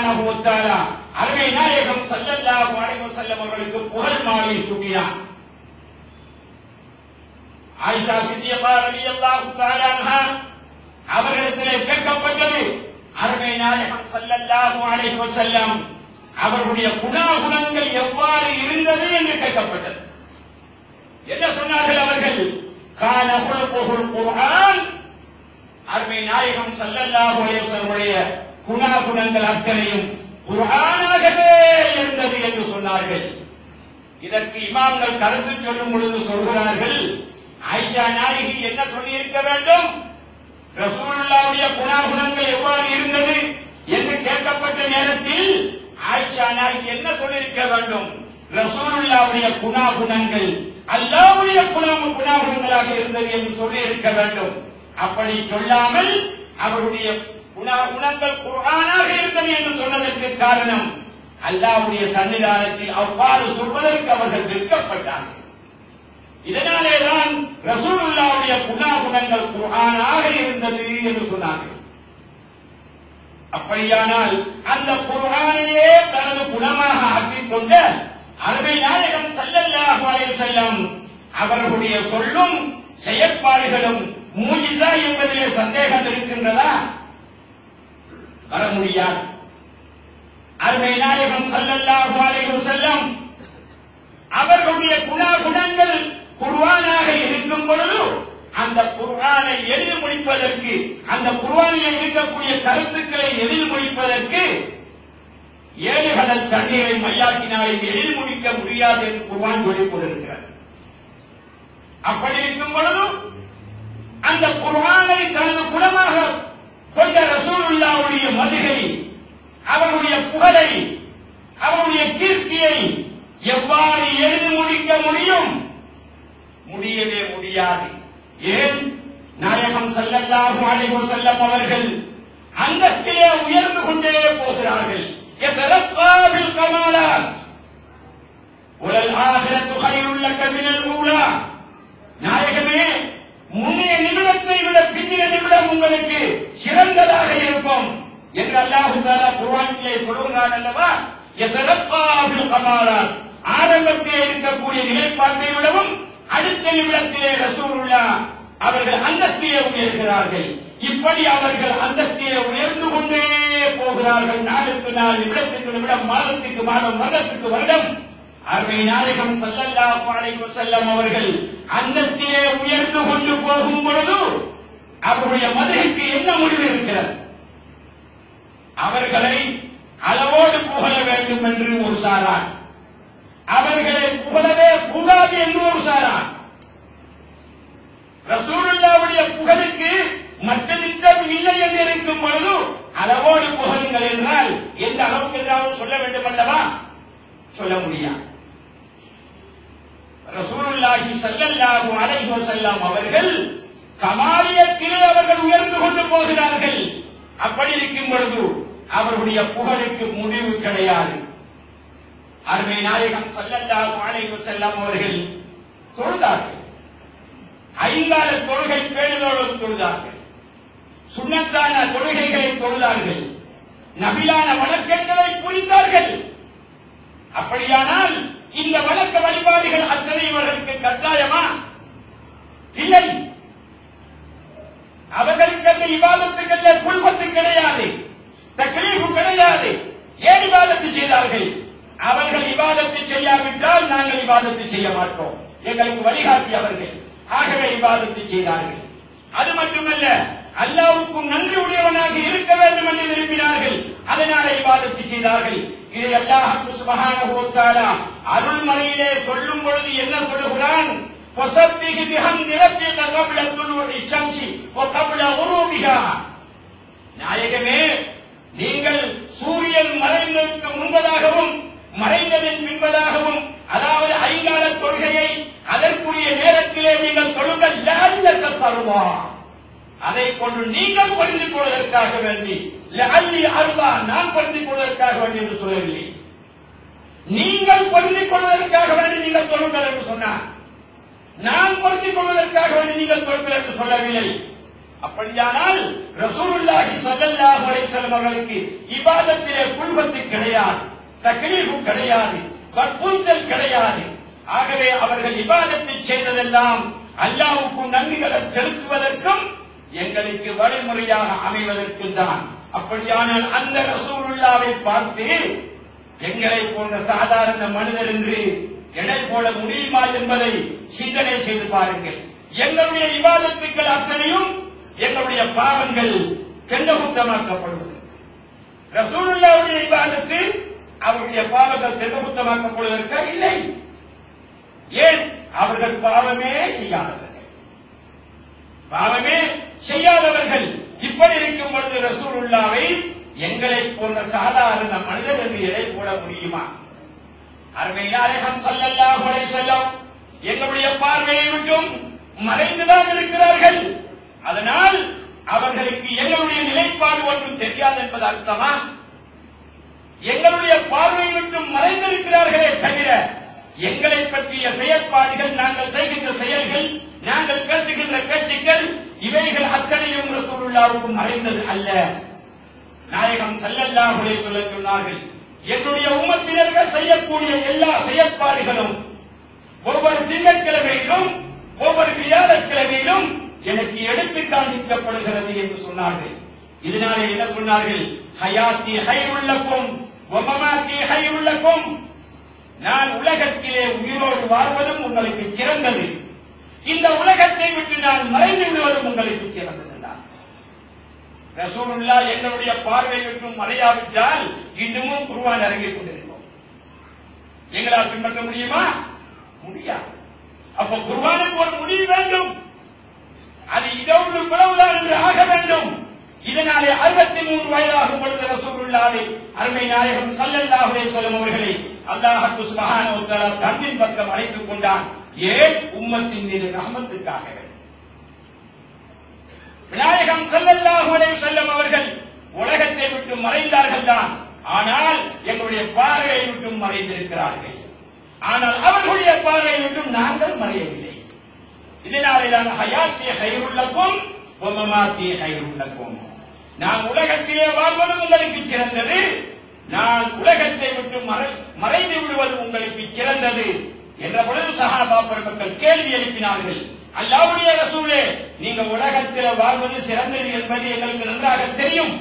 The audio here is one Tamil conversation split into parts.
சுப்ஹானஹு வ தஆலா அருமை நாயகம் ஸல்லல்லாஹு அலைஹி வஸல்லம் அவர்களுக்கு புகழ் மாலை சூட்டினார் ஆயிஷா சித்தியப்பா ரலியல்லாஹு தஆலா அன்ஹா அவர்களிடத்திலே கேட்கப்பட்டது அருமை நாயகம் ஸல்லல்லாஹு அலைஹி வஸல்லம் அவர்களுடைய குணாகுணங்கள் எவ்வாறு இருந்தது என்று கேட்கப்பட்டது என்ன சொன்னார்கள் அவர்கள் கான குலப்புகுல் குர்ஆன் அருமை நாயகம் ஸல்லல்லாஹு அலைஹி வஸல்லுடைய குணாகுணங்கள் அத்தனையும் குர்ஆனாகவே இருந்தது என்று சொன்னார்கள் இதற்கு இமாம்கள் கருத்து சொல்லும் பொழுது சொல்கிறார்கள் ஆயிஷா நாயகி என்ன சொல்லியிருக்க வேண்டும் ரசூலுல்லாவுடைய குணாகுணங்கள் எவ்வாறு இருந்தது என்று கேட்கப்பட்ட நேரத்தில் ஆயிஷா நாயகி என்ன சொல்லியிருக்க வேண்டும் ரசூலுல்லாவுடைய குணாகுணங்கள் அல்லாவுடைய குணம் குணாகுணங்களாக இருந்தது என்று சொல்லி இருக்க வேண்டும் அப்படி சொல்லாமல் அவருடைய குணாகுணங்கள் குர்ஆனாக இருந்தது என்று சொன்னதற்கு காரணம் அல்லாவுடைய சன்னிதானத்தில் அவ்வாறு சொல்வதற்கு அவர்கள் விற்கப்பட்டார்கள் இதனாலேதான் ரசூலுல்லாவுடைய குணாகுணங்கள் குர்ஆனாக இருந்தது என்று சொன்னார்கள் அப்படியானால் அந்த குர்ஆனையே தனது குணமாக ஆக்கிக் கொண்ட அருமை நாயகம் ஸல்லல்லாஹு அலைஹி வஸல்லம் அவர்களுடைய சொல்லும் செயற்பாடுகளும் மூஜிசா என்பதிலே சந்தேகம் இருக்கின்றதா வர முடியாது அருமை நாயகம் ஸல்லல்லாஹு அலைஹி வஸல்லம் அவர்களுடைய குணாகுணங்கள் குர்ஆனாக இருக்கும் பொழுது அந்த குர்ஆனை எழுதி முடிப்பதற்கு அந்த குர்ஆனில் இருக்கக்கூடிய கருத்துக்களை எழுதி முடிப்பதற்கு ஏழு கடல் தண்ணீரை மையாக்கினாலே எழுதி முடிக்க முடியாது என்று குர்ஆன் சொல்லிக் கொண்டிருக்கிறது அப்படி இருக்கும் பொழுது அந்த குர்ஆனை தனது குணமாக கொண்ட ரசூலுல்லாவுடைய மதுகை அவருடைய புகழை அவருடைய கீர்த்தியை எவ்வாறு எழுதி முடிக்க முடியும் முடியவே முடியாது ஏன் நாயகம் ஸல்லல்லாஹு அலைஹி வஸல்லம் அவர்கள் அந்தஸ்திலே உயர்ந்து கொண்டே போகிறார்கள் يترقى بالكمالات وللآخرة خير لك من الأولى நாயகமே முன்னைய நிமிடத்தை விட பின்னைய நிமிடம் உங்களுக்கு சிறந்ததாக இருக்கும் என்று அல்லாஹு தாலா குர்ஆனிலே சொல்கிறான் அல்லவா يترقى بالكمالات ஆரம்பத்திலே இருக்கக்கூடிய நிலைப்பாட்டை விடவும் அடுத்த நிமிடத்திலே ரசூலுல்லா அவர்கள் அந்தத்திலே உயர்கிறார்கள் இப்படி அவர்கள் அந்தத்திலே உயர்ந்து கொண்டே போகிறார்கள் நாளுக்கு நாள் நிமிடத்துக்கு நிமிடம் மாதத்துக்கு மாதம் வருடத்துக்கு வருடம் அருமை நாயகம் ஸல்லல்லாஹு அலைஹி வஸல்லம் அவர்கள் அந்தத்திலே உயர்ந்து கொண்டு போகும் பொழுது அவருடைய மதுரைக்கு என்ன முடிவு இருக்கிறது அவர்களை அளவோடு புகழ வேண்டும் என்று ஒரு சாரார் அவர்களை புகழவே கூடாது என்று ஒரு சாரார் ரசூலுல்லாவுடைய புகழுக்கு மற்ற திட்டம் இல்லை என்று இருக்கும் பொழுது அளவோடு புகழுங்கள் என்றால் எந்த அளவுக்கு என்றாலும் சொல்ல வேண்டும் அல்லவா சொல்ல முடியாது ரசூலுல்லாஹி ஸல்லல்லாஹு அலைஹி வஸல்லம் அவர்கள் கமாலியத்திலே அவர்கள் உயர்ந்து கொண்டு போகிறார்கள் அப்படி இருக்கும் பொழுது அவருடைய புகழுக்கு முடிவு கிடையாது அருமை நாயகம் ஸல்லல்லாஹு அலைஹி வஸல்லம் அவர்கள் தொழுதார்கள் ஐங்கால தொழுகை பேணுதோடு தொழுதார்கள் சுண்ணத்தான தொழுகைகளை தொழுதார்கள் நபிலான வழக்கங்களை புரிந்தார்கள் அப்படியானால் இந்த வழக்க வழிபாடுகள் அத்தனை இவர்களுக்கு கட்டாயமா இல்லை அவர்களுக்கு அந்த விவாதத்துக்கல்ல குழுமத்து கிடையாது தக்லீஃபு கிடையாது ஏன் விவாதத்தை செய்தார்கள் அவர்கள் விவாதத்தை செய்யாவிட்டால் நாங்கள் விவாதத்தை செய்ய மாட்டோம் எங்களுக்கு வழிகாட்டி அவர்கள் ஆகவே விவாதத்தை செய்தார்கள் அது மட்டுமல்ல அல்லாவுக்கும் நன்றி உடையவனாக இருக்க வேண்டும் என்று விரும்பினார்கள் அதனால விவாதத்தை செய்தார்கள் இதை அல்லாஹ் சுபஹானஹு வ தஆலா அருள்மறையிலே சொல்லும் பொழுது என்ன சொல்லுகிறான் فسبح بحمد ربك قبل طلوع الشمس وقبل غروبها நாயகமே நீங்கள் சூரியன் மறைந்ததற்கு முன்பதாகவும் மறைந்ததன் பின்பதாகவும் அதாவது ஐங்கால தொழுகையை அதற்குரிய நேரத்திலே நீங்கள் தொழுங்கள் லஅல்லக தருவா அதை கொண்டு நீங்கள் புரிந்து கொள்வதற்காக வேண்டி லஅல்லி அருவா நான் புரிந்து கொள்வதற்காக வேண்டி என்று சொல்லவில்லை நீங்கள் புரிந்து கொள்வதற்காக வேண்டி நீங்கள் தொழுங்கள் என்று சொன்னார் நான் பொருந்திக் கொள்வதற்காக வேண்டி நீங்கள் தொழுங்கள் என்று சொல்லவில்லை அப்படியானால் ரசூலுல்லாஹி ஸல்லல்லாஹு அலைஹி வஸல்லம் அவர்களுக்கு இபாதத்திலே குல்பத்து கிடையாது தக்லீஃபு கிடையாது வற்புறுத்தல் கிடையாது ஆகவே அவர்கள் இபாதத்தை செய்ததெல்லாம் அல்லாஹ்வுக்கு நன்றிகளை செலுத்துவதற்கும் எங்களுக்கு வழிமுறையாக அமைவதற்கும் தான் அப்படியானால் அந்த ரசூலுல்லாவை பார்த்து எங்களை போன்ற சாதாரண மனிதர் என்று எடை போட முடியுமா என்பதை சிந்தனை செய்து பாருங்கள் எங்களுடைய விவாதத்துக்கள் அத்தனையும் எங்களுடைய பாவங்கள் தென்னகுத்தமாக்கப்படுவதற்கு ரசூலுல்லாவுடைய விவாதத்து அவருடைய பாவங்கள் தென்னகுத்தமாக்கப்படுவதற்கா இல்லை ஏன் அவர்கள் பாவமே செய்யாதவர்கள் பாவமே செய்யாதவர்கள் இப்படி இருக்கும் பொழுது ரசூலுல்லாவை எங்களை போன்ற சாதாரண மனிதர் என்று எடை போட முடியுமா அருமையாரகம் சல்லல்லாஹு அலைஹி வஸல்லம் எங்களுடைய பார்வையை விட்டும் மறைந்துதான் இருக்கிறார்கள் அதனால் அவர்களுக்கு எங்களுடைய நிலைப்பாடு ஒன்றும் தெரியாது என்பது அர்த்தமா எங்களுடைய பார்வையை விட்டும் மறைந்திருக்கிறார்களே தவிர எங்களை பற்றிய செயற்பாடுகள் நாங்கள் செய்கின்ற செயல்கள் நாங்கள் பேசுகின்ற பேச்சுக்கள் இவைகள் அத்தனையும் ரசூலுல்லாவுக்கு மறைந்தது அல்ல நாயகம் ஸல்லல்லாஹு அலைஹி வஸல்லம் சொன்னார்கள் என்னுடைய உம்மத்தினர்கள் செய்யக்கூடிய எல்லா செயற்பாடுகளும் ஒவ்வொரு திங்கட்கிழமையிலும் ஒவ்வொரு வியாழக்கிழமையிலும் எனக்கு எடுத்து காண்பிக்கப்படுகிறது என்று சொன்னார்கள் இதனாலே என்ன சொன்னார்கள் ஹயாத்தி ஹைருள்ளக்கும் ஒமமாத்தி ஹைருள்ளக்கும் நான் உலகத்திலே உயிரோடு வாழ்வதும் உங்களுக்கு சிறந்தது இந்த உலகத்தை விட்டு நான் மறைந்து விடுவதும் உங்களுக்கு சிறந்தது என்றார். ரசூலுல்லா எங்களுடைய பார்வை விட்டும் மறையாவிட்டால் இன்னமும் குருவான் இறங்கிக் கொண்டிருக்கும் எங்களால் பின்பற்ற முடியுமா முடியாது அப்ப குர்பானுக்கு ஒரு முடிவு வேண்டும் அது இதோடு பிளவுதான் என்று ஆக வேண்டும் இதனாலே அறுபத்தி மூன்று வயதாகும் பொழுது ரசூலுல்லாவை அருமை நாயகம் ஸல்லல்லாஹு அலைஹி வஸல்லம் அவர்களை அல்லாஹ் சுப்ஹானஹு வ தஆலா தன்னின் பக்கம் அழைத்துக் கொண்டான் ஏன் உம்மத்தின் மீது ரஹமத்துக்காக விநாயகம் ஸல்லல்லாஹு அலைஹி வஸல்லம் அவர்கள் உலகத்தை விட்டு மறைந்தார்கள் தான் ஆனால் எங்களுடைய பார்வையை விட்டு மறைந்திருக்கிறார்கள் ஆனால் அவர்களுடைய பார்வையை விட்டும் நாங்கள் மறையவில்லை இதனாலே தான் ஹயாத்தி ஹைருள்ளக்கும் ஒமமாத்தி ஹைருள்ளக்கும் நான் உலகத்திலே வாழ்வது உங்களுக்கு சிறந்தது நான் உலகத்தை விட்டு மறை- மறைந்து விடுவது உங்களுக்கு சிறந்தது என்ற பொழுது சஹாபா பெருமக்கள் கேள்வி எழுப்பினார்கள் அல்லாவுடைய ரசூலே நீங்க உலகத்தில் வாழ்வது சிறந்தது என்பது எங்களுக்கு நன்றாக தெரியும்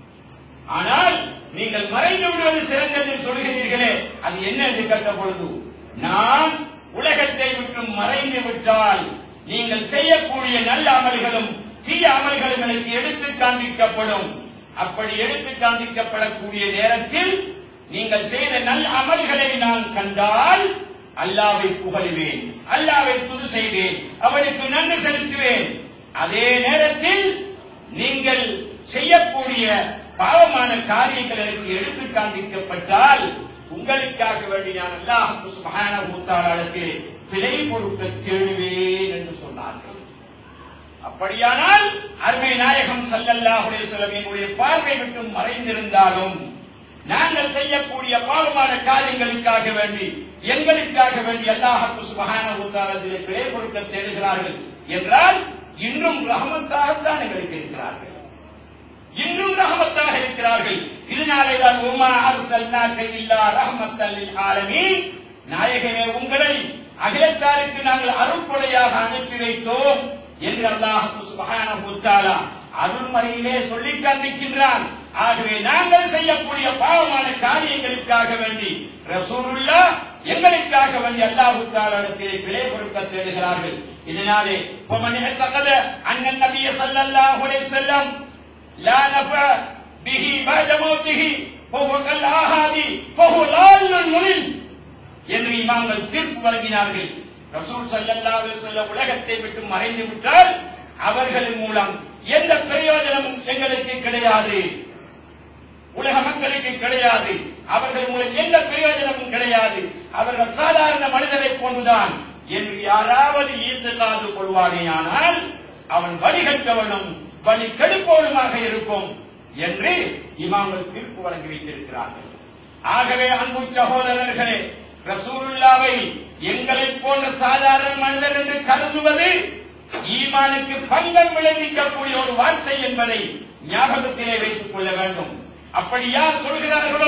ஆனால் நீங்கள் மறைந்து விடுவது சிறந்தது என்று சொல்கிறீர்களே அது என்ன என்று கேட்ட பொழுது நான் உலகத்தை விட்டு மறைந்து விட்டால் நீங்கள் செய்யக்கூடிய நல்ல அமல்களும் தீய அமல்களும் எனக்கு எடுத்து காண்பிக்கப்படும் அப்படி எடுத்து காண்பிக்கப்படக்கூடிய நேரத்தில் நீங்கள் செய்த நல்ல அமல்களை நான் கண்டால் அல்லாவை புகழ்வேன் அல்லாவை துது செய்வேன் அவனுக்கு நன்றி செலுத்துவேன் அதே நேரத்தில் நீங்கள் செய்யக்கூடிய பாவமான காரியங்கள் எனக்கு எடுத்து காண்பிக்கப்பட்டால் உங்களுக்காக வேண்டி நான் அல்லாஹ் சுபஹானஹு தஆலாவிடத்திலே பிழை பொறுக்க தேடுவேன் என்று சொன்னார்கள் அப்படியானால் அருமை நாயகம் ஸல்லல்லாஹு அலைஹி வஸல்லம் என்னுடைய பார்வை விட்டு மறைந்திருந்தாலும் நாங்கள் செய்யக்கூடிய பாவமான காரியங்களுக்காக வேண்டி எங்களுக்காக வேண்டி அல்லாஹ் சுபஹானஹு தஆலாவிடத்திலே பிழை பொறுக்க தேடுகிறார்கள் என்றால் இன்றும் ரஹமத்தாகத்தான் எங்களுக்கு இருக்கிறார்கள் இன்றும் ரஹமத்தாக இருக்கிறார்கள் இதனாலே தான் உமா அர்சல்னாக்க இல்லா ரஹமத்தல் லில் ஆலமீன் நாயகமே உங்களை அகிலத்தாருக்கு நாங்கள் அருள்கொடையாக அனுப்பி வைத்தோம் என்று அல்லாஹ் சுப்ஹானஹு வ தஆலா அருள்மறையிலே சொல்லி காண்பிக்கின்றான் ஆகவே நாங்கள் செய்யக்கூடிய பாவமான காரியங்களுக்காக வேண்டி ரசூலுல்லா எங்களுக்காக வேண்டி அல்லாஹு தாலாடத்திலே பிழை பொறுக்க தேடுகிறார்கள் இதனாலே பொமன் எத்தகத அண்ணன் நபிய ஸல்லல்லாஹு அலைஹி வஸல்லம் لا نفع به بعد موته فهو كالآهادي فهو ضال مضل என்று இமாம்கள் தீர்ப்பு வழங்கினார்கள் ரசூல் ஸல்லல்லாஹு அலைஹி வஸல்லம் உலகத்தை விட்டு மறைந்து விட்டால் அவர்களின் மூலம் எந்த பிரயோஜனமும் எங்களுக்கு கிடையாது உலக மக்களுக்கு கிடையாது அவர்கள் மூலம் எந்த பிரயோஜனமும் கிடையாது அவர்கள் சாதாரண மனிதரை போன்றுதான் என்று யாராவது ஈர்த்து காது கொள்வானேயானால் அவன் வழிகட்டவனும் வழி கெடுப்பவனுமாக இருக்கும் என்று இமாம்கள் தீர்ப்பு வழங்கி வைத்திருக்கிறார்கள் ஆகவே அன்பு சகோதரர்களே ரசூலுல்லாவை எங்களைப் போன்ற சாதாரண மனிதர் என்று கருதுவது ஈமானுக்கு பங்கம் விளைவிக்கக்கூடிய ஒரு வார்த்தை என்பதை ஞாபகத்திலே வைத்துக் கொள்ள வேண்டும் அப்படி யார் சொல்கிறார்களோ